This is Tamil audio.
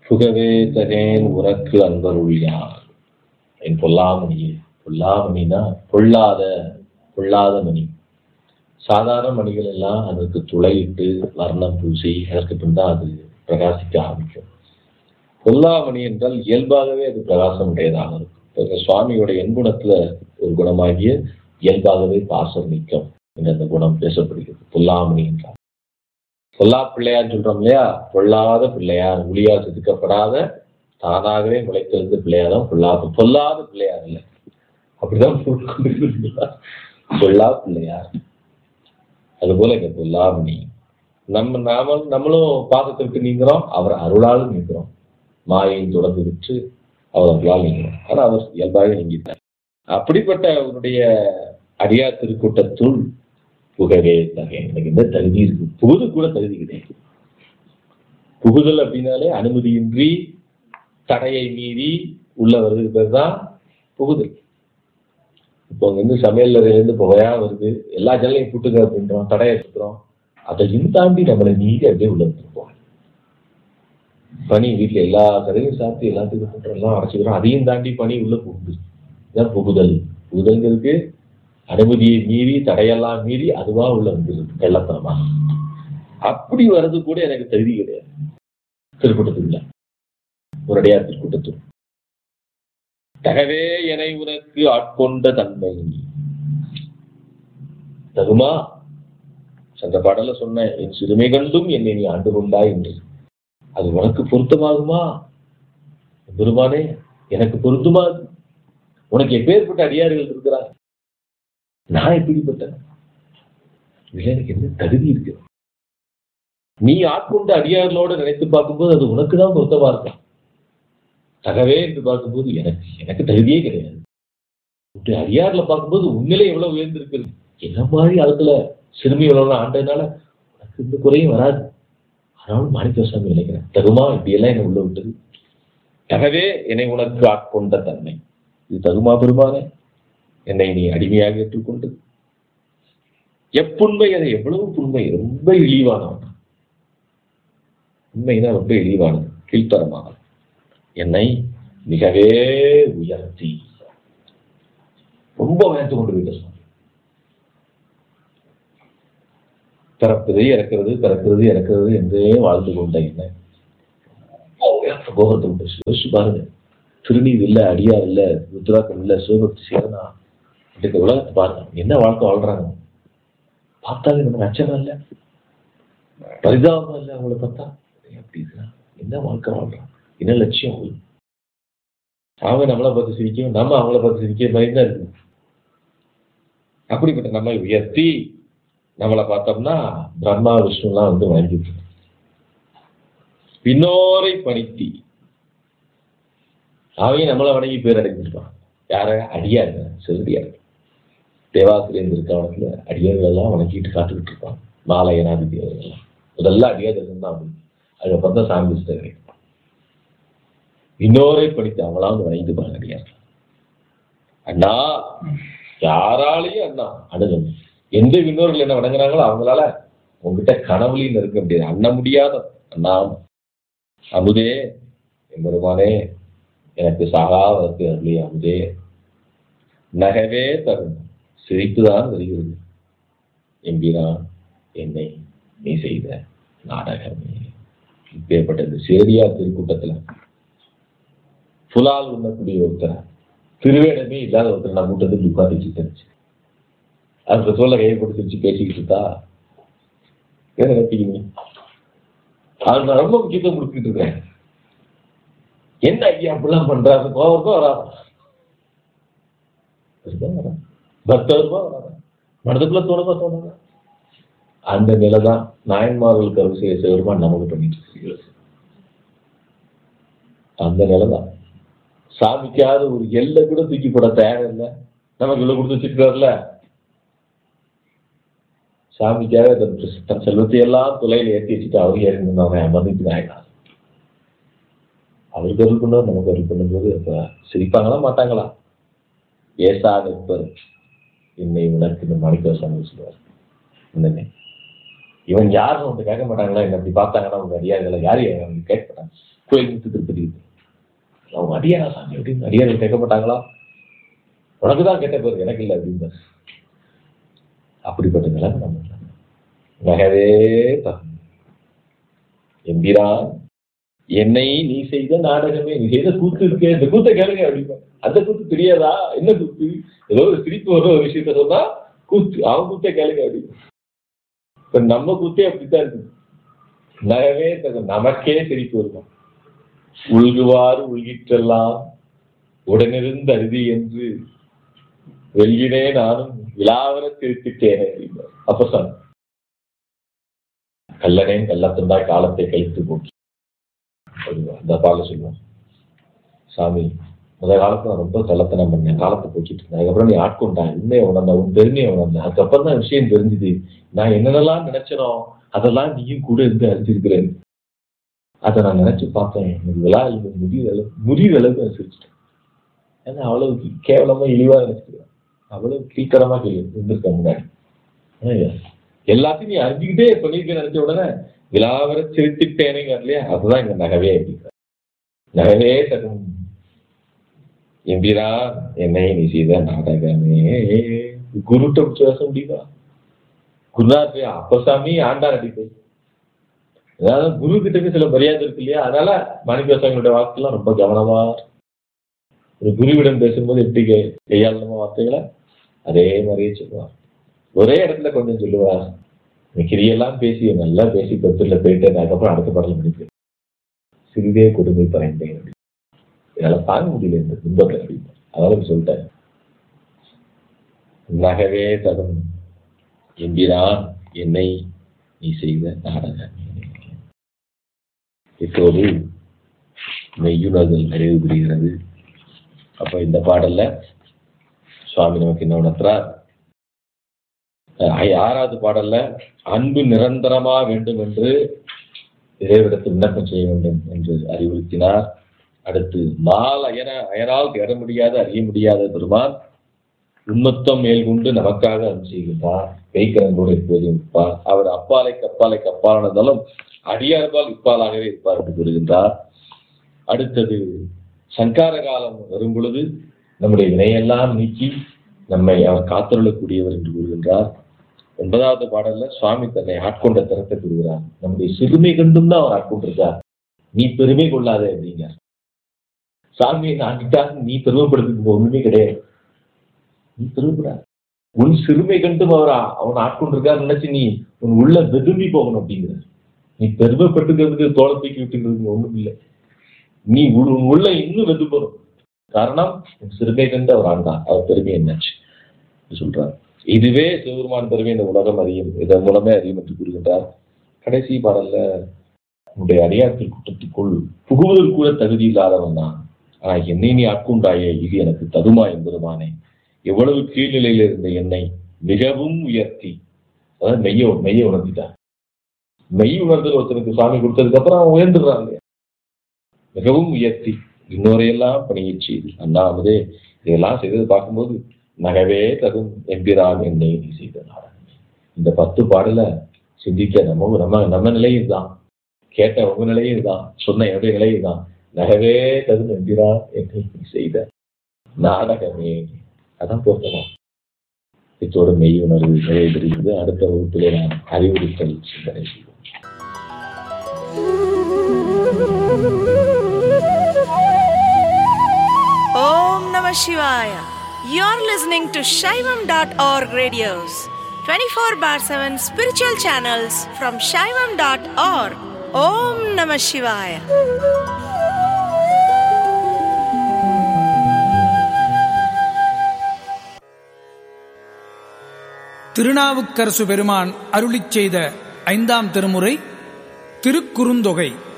புகவே தகேன் உனக்கு அன்பருள்யார் என் பொல்லாமணியே பொல்லாமணினா பொல்லாத பொல்லாத மணி சாதாரண மணிகள் எல்லாம் அதற்கு துளையிட்டு வர்ணம் பூசி அதற்கு பின் தான் அது பிரகாசிக்க ஆரம்பிக்கும் பொல்லாமணி என்றால் இயல்பாகவே அது பிரகாசம் உடையதாக இருக்கும் இப்ப சுவாமியோட எண்குணத்துல ஒரு குணமாகிய இயல்பாகவே பாசம் நீக்கம் என்ற அந்த குணம் பேசப்படுகிறது பொல்லாமணி என்றால் பொல்லா பிள்ளையார் சொல்றோம் இல்லையா பொல்லாத பிள்ளையார் ஒளியா செதுக்கப்படாத தானாகவே முளைத்தெழுந்த பிள்ளையார் தான் பொல்லாத பொல்லாத பிள்ளையார் இல்லை அப்படிதான் பொருட்கொண்டிருக்கிறீங்களா? பொல்லா பிள்ளையார் அதுபோல இங்க பொல்லாமணி நம்ம நாம நம்மளும் பாதத்திற்கு நீங்கிறோம் அவர் அருளால் நீங்கிறோம் மாயை தொடர்ந்து விற்று அவர் அருளால் நீங்கிறோம் ஆனா அவர் இயல்பாக நீங்கிட்டார் அப்படிப்பட்ட அவருடைய அடியார் திருக்கூட்டத்துள் புகவே தகை எனக்கு இந்த தகுதி இருக்கு புகுது கூட தகுதி கிடையாது புகுதல் அப்படின்னாலே அனுமதியின்றி தடையை மீறி உள்ள வருது பேர் தான் புகுதல் இப்போ அங்க இருந்து சமையல் இருந்து புகையா வருது எல்லா ஜன்னலையும் கூட்டுங்க அப்படின்றோம் தடையை சுத்துறோம் அதையும் தாண்டி நம்மளை மீறி அப்படியே உள்ள வந்துருப்போம் பனி வீட்டுல எல்லா கதையும் சாப்பிட்டு எல்லாத்துக்கும் பண்றோம் எல்லாம் அடைச்சிக்கிறோம் அதையும் தாண்டி பனி உள்ள புகுது இதான் புகுதல் புகுதல்ங்கிறதுக்கு அனுமதியை மீறி தடையெல்லாம் மீறி அதுவா உள்ள வந்துருது கள்ளத்தனமா அப்படி வர்றது கூட எனக்கு தகுதி கிடையாது திருக்கூட்டத்துக்குள்ள ஒரு அடையார் திருக்கூட்டத்துக்கு தகவே எனை உனக்கு ஆட்கொண்ட தன்மை தகுமா சென்ற பாடல சொன்னேன் என் சிறுமை கண்டும் என்னை நீ ஆண்டு கொண்டாய் என்று அது உனக்கு பொருத்தமாகுமா பெருமானே எனக்கு பொருந்துமா அது? உனக்கு எப்பேற்பட்ட அடியார்கள் இருக்கிறார் நான் எப்படிப்பட்டேன் இதுல எனக்கு என்ன தகுதி இருக்கு நீ ஆட்கொண்ட அடியார்களோட நினைத்து பார்க்கும்போது அது உனக்கு தான் பொருத்தமா இருக்கும் தகவே என்று பார்க்கும்போது எனக்கு எனக்கு தகுதியே கிடையாது உன்னுடைய அடியார்ல பார்க்கும்போது உண்மையிலே எவ்வளவு உயர்ந்திருக்கிறது என்ன மாதிரி அதுல சிறுமி எவ்வளவு ஆண்டதுனால உனக்கு இந்த குறையும் வராது ஆனாலும் மாணிக்கசாமி நினைக்கிறேன் தகுமா இப்படியெல்லாம் என்னை உள்ள விட்டது தகவே என்னை உனக்கு ஆட்கொண்ட தன்மை இது தகுமா பெருமானே என்னை நீ அடிமையாக ஏற்றுக்கொண்டு எப்புண்மை அது எவ்வளவு புண்மை ரொம்ப இழிவானவன் உண்மைனா ரொம்ப இழிவானது கீழ்த்தரமானது என்னை மிகவே உயர்த்தி ரொம்ப உயர்த்து கொண்டு போயிட்ட சுவாமி பிறப்பது இறக்கிறது பிறக்கிறது இறக்கிறது என்றே வாழ்ந்து கொண்ட என்ன கோபத்தை விட்டு யோசிச்சு பாருங்க திருநீர் இல்ல அடியார் இல்ல ருத்ராக்கம் இல்ல சிவபக்தி சேரனா இந்த உலகத்தை பாருங்க என்ன வாழ்க்கை வாழ்றாங்க பார்த்தாலே நமக்கு அச்சம் இல்ல பரிதாபம் இல்ல அவங்கள பார்த்தா அப்படி இருக்கிறான் என்ன வாழ்க்கை வாழ்றான் என்ன லட்சியம் அவங்களுக்கு அவங்க நம்மளை பார்த்து சிரிக்கும் நம்ம அவங்கள பார்த்து சிரிக்க மாதிரி தான் இருக்கு அப்படிப்பட்ட நம்மை உயர்த்தி நம்மளை பார்த்தோம்னா பிரம்மா விஷ்ணுலாம் வந்து வணங்கிட்டு இருக்கு. பின்னோரை பணித்தி அவங்க நம்மளை வணங்கி பேர் அடைஞ்சிருப்பான் யார அடியாருங்க செல்வியார் தேவாசிரியர் இருக்கவனத்துல அடியார்கள் எல்லாம் வணங்கிட்டு காத்துக்கிட்டு இருப்பான் மாலையனாதி தேவர்கள் எல்லாம் முதல்ல அடியார்கள் தான் அப்படி அதுக்கப்புறம் தான் சாமி கிடைக்கும் இன்னோரை படித்து அவங்களா வந்து வணங்கிட்டு பாருங்க அடியார்கள் அண்ணா யாராலையும் அண்ணா அணுகணும் எந்த விண்ணோர்கள் என்ன வணங்குறாங்களோ அவங்களால உங்ககிட்ட கனவுலையும் இருக்க முடியாது அண்ண முடியாத அண்ணா அமுதே எம்பெருமானே எனக்கு சாகாவதற்கு அருளே அமுதே நகவே தரும் சிரிப்புதான் வருகிறது எம்பிரான் என்னை நீ செய்த நாடகமே இப்பேற்பட்ட இந்த சேரியார் திருக்கூட்டத்துல புலால் உண்ணக்கூடிய ஒருத்தர் திருவேடமே இல்லாத ஒருத்தர் நம்ம கூட்டத்துக்கு உட்காந்து தெரிஞ்சு அந்த சொல்ல கையை போட்டு சிரிச்சு பேசிக்கிட்டு இருக்கா என்ன நினைப்பீங்க அது நான் ரொம்ப முக்கியத்துவம் கொடுத்துட்டு இருக்கேன் என்ன ஐயா அப்படிலாம் பண்றாரு கோவம் தான் வராதா பக்தருமா வராதா மனதுக்குள்ள தோணுமா தோணுதா அந்த நிலை தான் நாயன்மார்களுக்கு அருள் செய்ய சிவருமான் நமக்கு பண்ணிட்டு இருக்கு அந்த நிலை தான் சாமிக்காத ஒரு எல்லை கூட தூக்கி போட தயாரம் இல்லை நமக்கு இவ்வளவு கொடுத்து வச்சிருக்காருல்ல சாமிக்காக தன் தன் செல்வத்தை எல்லாம் துளையில ஏற்றி வச்சுட்டு அவர் ஏறி அவன் மன்னிப்பு நாயனா அவருக்கு அருள் பண்ணுவார் நமக்கு அருள் பண்ணும்போது அப்ப சிரிப்பாங்களா மாட்டாங்களா ஏசாக இருப்பார் என்னை உனக்கு இந்த மணிக்க சாமி சொல்லுவார் என்னங்க இவன் யாரும் வந்து கேட்க மாட்டாங்களா என்ன அப்படி பார்த்தாங்கன்னா உங்க அடியார்களை யாரும் அவங்க கேட்க மாட்டாங்க கோயில் முத்து திருப்பதி இருக்கு. அவங்க அடியாரா சாமி அப்படின்னு அடியார்கள் கேட்கப்பட்டாங்களா உனக்கு தான் கேட்ட பேர் எனக்கு இல்லை அப்படின்னு அப்படிப்பட்ட நிலைமை நம்ம இல்லை. நகவே தகும் எம்பிரான் என்னை நீ செய்த நாடகமே நீ செய்த கூத்து இருக்கே இந்த கூத்தை கேளுங்க அப்படின்னா அந்த கூத்து தெரியாதா என்ன கூத்து ஏதோ ஒரு சிரிப்பு வர ஒரு விஷயத்த சொன்னா கூத்து அவன் கூத்தை கேளுங்க அப்படின்னு இப்ப நம்ம கூத்தே அப்படித்தான் இருக்கு நகவே தகும் நமக்கே சிரிப்பு வருமா உள்குவார் உள்கிற்றெல்லாம் உடனிருந்து அருதி என்று வெல்கினே நானும் விழாவர திருத்திட்டேனே அப்படின்னார். அப்ப சொன்ன கல்லனேன் கள்ளத்தந்தாய் காலத்தை கழித்து போக்கி அப்படின்னா, அந்த பாடல சொல்லுவான் சாமி முத காலத்துல நான் ரொம்ப கள்ளத்தனம் பண்ணேன் காலத்தை போக்கிட்டு இருந்தேன் அதுக்கப்புறம் நீ ஆட்கொண்டா உண்மையை உணர்ந்த உன் பெருமையை உணர்ந்தேன் அதுக்கப்புறம் தான் விஷயம் தெரிஞ்சுது நான் என்னென்னலாம் நினைச்சனோ அதெல்லாம் நீயும் கூட இருந்து அறிஞ்சிருக்கிறேன் அதை நான் நினைச்சு பார்த்தேன் எனக்கு விழா இல்லை முடிகிற அளவு முடிகிற அளவுக்கு நான் சிரிச்சிட்டேன் ஏன்னா அவ்வளவு கே- கேவலமா இழிவா நினைச்சிருக்கேன் அவ்வளவு கீழ்த்தரமா கேள்வி இருந்திருக்கேன் முன்னாடி ஆனா, எல்லாத்தையும் நீ அறிஞ்சுக்கிட்டே பண்ணிருக்க நினைச்ச உடனே விழாவர சிரித்துட்டேனேங்க இல்லையா அதுதான் இங்க நகவே அப்படிங்கிறார் நகவே தரும் எம்பிரா என்னை நீ செய்த நாடகமே குருட்ட பிடிச்சு பேச முடியுதா குருநாத் அப்பசாமி ஆண்டார் அடிப்பை அதாவது குரு கிட்ட சில மரியாதை இருக்கு இல்லையா அதனால மாணிக்கவாசகங்களுடைய வாக்குலாம் ரொம்ப கவனமா ஒரு குருவிடம் பேசும்போது எப்படி கை- கையாளணுமோ வார்த்தைகளை அதே மாதிரியே சொல்லுவார் ஒரே இடத்துல கொஞ்சம் சொல்லுவார் கிரியெல்லாம் பேசி நல்லா பேசி பத்துல போயிட்டு அதுக்கப்புறம் அடுத்த பாடல முடிப்பேன் சிறிதே கொடுமை பறைந்தேன் அப்படின்னு. என்னால தாங்க முடியல இந்த துன்பத்தை அப்படின்னு அதனால சொல்லிட்டேன் நகவே தகும் என்கிறான் என்னை நீ செய்த நாடகம் இப்போது மெய்யுணர்தல் நிறைவு புரிகிறது அப்ப இந்த பாடல்ல சுவாமி நமக்கு என்ன உணர்த்துறார் அஹ் ஆறாவது பாடல்ல அன்பு நிரந்தரமா வேண்டும் என்று இறைவிடத்தில் விண்ணப்பம் செய்ய வேண்டும் என்று அறிவுறுத்தினார் அடுத்து மால் அயன அயனால் தேட முடியாத அறிய முடியாத பெருமான் உண்மத்தம் மேல் கொண்டு நமக்காக அருள் செய்கின்றார் கைக்கரங்கோடு எப்போதும் இருப்பார் அவர் அப்பாலை கப்பாலை கப்பாலானதாலும் அடியார்பால் இப்பாலாகவே இருப்பார் என்று கூறுகின்றார் அடுத்தது சங்கார காலம் வரும் பொழுது நம்முடைய வினையெல்லாம் நீக்கி நம்மை அவர் காத்தருளக்கூடியவர் என்று கூறுகின்றார் ஒன்பதாவது பாடல்ல சுவாமி தன்னை ஆட்கொண்ட திறத்தை கூறுகிறார் நம்முடைய சிறுமை கண்டும் தான் அவர் ஆட்கொண்டிருக்கார் நீ பெருமை கொள்ளாதே அப்படிங்க சாமியை நாட்டிட்டால் நீ பெருமைப்படுறதுக்கு ஒண்ணுமே கிடையாது நீ பெருமைப்படாத உன் சிறுமை கண்டும் அவர் ஆ- அவன் ஆட்கொண்டிருக்காரு நினைச்சு நீ உன் உள்ள வெதும்பி போகணும் அப்படிங்கிற நீ பெருமைப்பட்டுக்கிறதுக்கு தோலை தூக்கி விட்டுக்கிறதுக்கு ஒண்ணும் இல்லை நீ உள்- உன் உள்ள இன்னும் வெதும்பணும் காரணம் உன் சிறுமை கண்டு அவர் ஆண்டார் அவர் பெருமை என்னாச்சு என்று சொல்றார் இதுவே சிவபெருமான் பெருமை இந்த உலகம் அறியும் இதன் மூலமே அறியும் என்று கூறுகின்றார் கடைசி பாடல்ல உன்னுடைய அடியாட்கள் கூட்டத்துக்குள் புகுவதற்கு கூட தகுதி இல்லாதவன் தான் ஆனா என்னை நீ ஆட்கொண்டாயே இது எனக்கு தகுமா என்பதுமானே எவ்வளவு கீழ்நிலையில இருந்த என்னை மிகவும் உயர்த்தி அதாவது மெய்ய மெய்ய உணர்த்திட்டார் மெய் உணர்தல் ஒருத்தனுக்கு சாமி கொடுத்ததுக்கு அப்புறம் அவன் உயர்ந்துடுறான் இல்லையா மிகவும் உயர்த்தி இன்னொரையெல்லாம் பணியச் செய்து அண்ணாமதே இதெல்லாம் செய்தது பார்க்கும்போது நகவே தகும் எம்பிரான் என்னை நீ செய்த நாடகமே இந்த பத்து பாடல சிந்திக்க நம்ம நம்ம நம்ம நிலையும் தான் கேட்ட உங்க நிலையும் தான் சொன்ன என்னுடைய நிலையும் தான் நகவே தகும் எம்பிரான் என்னை நீ செய்த நாடகமே அதான் பொருத்தமா இத்தோடு மெய் உணர்வு நிறைவு பெறுகிறது அடுத்த வகுப்பிலே நாம் அறிவுறுத்தல் சிந்தனை செய்வோம் Om Namah Shivaya. You're listening to Shaivam.org radios, 24 bar 7 spiritual channels from Shaivam.org. Om Namah Shivaya. Thirunavukkarasu பெருமான் அருளிச் செய்த ஐந்தாம் திருமுறை திருக்குறுந்தொகை